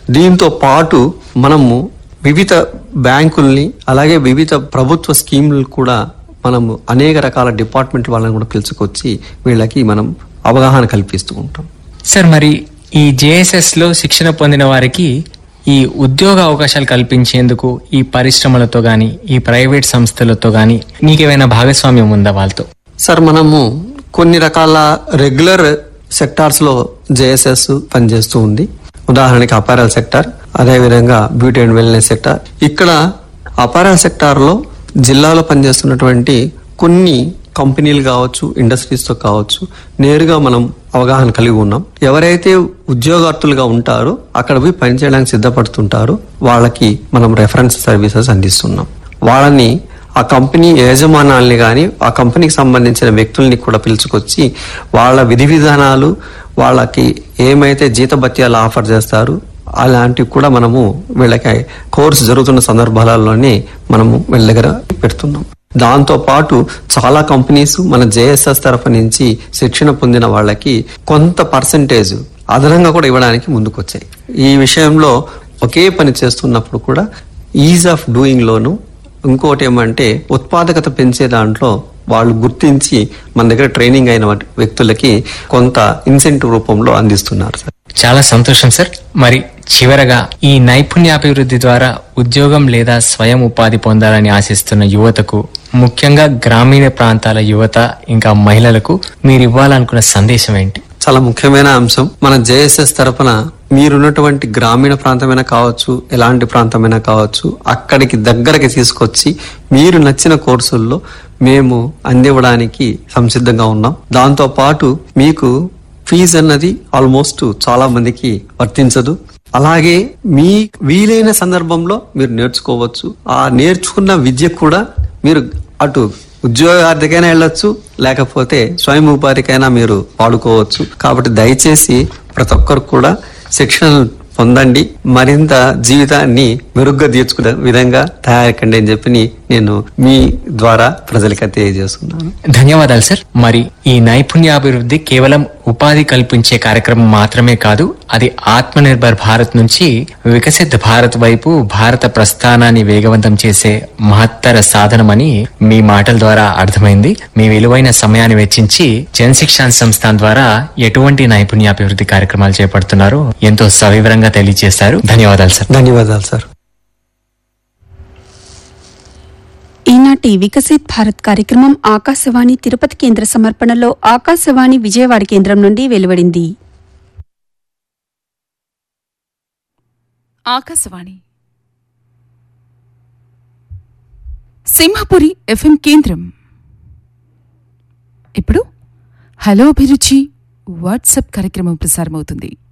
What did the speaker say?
దీంతో పాటు మనము వివిధ బ్యాంకుల్ని అలాగే వివిధ ప్రభుత్వ స్కీములు కూడా మనము అనేక రకాల డిపార్ట్మెంట్ వాళ్ళని కూడా పిలుచుకొచ్చి వీళ్ళకి మనం అవగాహన కల్పిస్తూ ఉంటాం సార్ మరి ఈ జేఎస్ఎస్ లో శిక్షణ పొందిన వారికి ఈ ఉద్యోగ అవకాశాలు కల్పించేందుకు ఈ పరిశ్రమలతో గాని ఈ ప్రైవేట్ సంస్థలతో గాని నీకేమైనా భాగస్వామ్యం ఉందా వాళ్ళతో సార్ మనము కొన్ని రకాల రెగ్యులర్ సెక్టార్స్ లో జేఎస్ఎస్ పనిచేస్తూ ఉంది ఉదాహరణకి అపారల్ సెక్టార్ అదేవిధంగా బ్యూటీ అండ్ వెల్నెస్ సెక్టార్ ఇక్కడ అపారల్ సెక్టార్ లో జిల్లాలో పనిచేస్తున్నటువంటి కొన్ని కంపెనీలు కావచ్చు ఇండస్ట్రీస్ తో కావచ్చు నేరుగా మనం అవగాహన కలిగి ఉన్నాం ఎవరైతే ఉద్యోగార్థులుగా ఉంటారో అక్కడ పోయి పనిచేయడానికి సిద్ధపడుతుంటారో వాళ్ళకి మనం రెఫరెన్స్ సర్వీసెస్ అందిస్తున్నాం వాళ్ళని ఆ కంపెనీ యజమానాల్ని కానీ ఆ కంపెనీకి సంబంధించిన వ్యక్తుల్ని కూడా పిలుచుకొచ్చి వాళ్ళ విధి విధానాలు వాళ్ళకి ఏమైతే జీతభత్యాలు ఆఫర్ చేస్తారు అలాంటివి కూడా మనము వీళ్ళకి కోర్సు జరుగుతున్న సందర్భాలలోనే మనము వీళ్ళ దగ్గర పెడుతున్నాం దాంతో పాటు చాలా కంపెనీస్ మన జేఎస్ఎస్ తరఫు నుంచి శిక్షణ పొందిన వాళ్ళకి కొంత పర్సంటేజ్ అదనంగా కూడా ఇవ్వడానికి ముందుకొచ్చాయి ఈ విషయంలో ఒకే పని చేస్తున్నప్పుడు కూడా ఈజ్ ఆఫ్ డూయింగ్ లోను ఇంకోటి ఏమంటే ఉత్పాదకత పెంచే దాంట్లో వాళ్ళు గుర్తించి మన దగ్గర ట్రైనింగ్ అయిన వ్యక్తులకి కొంత ఇన్సెంటివ్ రూపంలో అందిస్తున్నారు సార్ చాలా సంతోషం సార్ మరి చివరగా ఈ నైపుణ్యాభివృద్ధి ద్వారా ఉద్యోగం లేదా స్వయం ఉపాధి పొందాలని ఆశిస్తున్న యువతకు ముఖ్యంగా గ్రామీణ ప్రాంతాల యువత ఇంకా మహిళలకు మీరు ఇవ్వాలనుకున్న సందేశం ఏంటి చాలా ముఖ్యమైన అంశం మన జేఎస్ఎస్ తరపున మీరున్నటువంటి గ్రామీణ ప్రాంతమైనా కావచ్చు ఎలాంటి ప్రాంతమైనా కావచ్చు అక్కడికి దగ్గరకి తీసుకొచ్చి మీరు నచ్చిన కోర్సుల్లో మేము అందివ్వడానికి సంసిద్ధంగా ఉన్నాం దాంతో పాటు మీకు ఫీజు అన్నది ఆల్మోస్ట్ చాలా మందికి వర్తించదు అలాగే మీ వీలైన సందర్భంలో మీరు నేర్చుకోవచ్చు ఆ నేర్చుకున్న విద్య కూడా మీరు అటు ఉద్యోగార్థికైనా వెళ్ళొచ్చు లేకపోతే స్వయం ఉపాధికైనా మీరు వాడుకోవచ్చు కాబట్టి దయచేసి ప్రతి ఒక్కరు కూడా శిక్షణ పొందండి మరింత జీవితాన్ని మెరుగ్గా తీర్చుకునే విధంగా తయారకండి అని చెప్పి నేను మీ ద్వారా ప్రజలకి తెలియజేస్తున్నాను ధన్యవాదాలు సార్ మరి ఈ నైపుణ్యాభివృద్ధి కేవలం ఉపాధి కల్పించే కార్యక్రమం మాత్రమే కాదు అది ఆత్మనిర్భర్ భారత్ నుంచి వికసిత్ భారత్ వైపు భారత ప్రస్థానాన్ని వేగవంతం చేసే మహత్తర సాధనమని మీ మాటల ద్వారా అర్థమైంది మీ విలువైన సమయాన్ని వెచ్చించి జనశిక్షణ సంస్థాన్ ద్వారా ఎటువంటి నైపుణ్యాభివృద్ధి కార్యక్రమాలు చేపడుతున్నారో ఎంతో సవివరంగా తెలియజేశారు ధన్యవాదాలు సార్ ధన్యవాదాలు సార్ ఈనాటి వికసిత్ భారత్ కార్యక్రమం ఆకాశవాణి తిరుపతి కేంద్ర సమర్పణలో ఆకాశవాణి విజయవాడ కేంద్రం నుండి వెలువడింది ఆకాశవాణి సింహపురి ఎఫ్ఎం కేంద్రం ఇప్పుడు హలో అభిరుచి వాట్సాప్ కార్యక్రమం ప్రసారమవుతుంది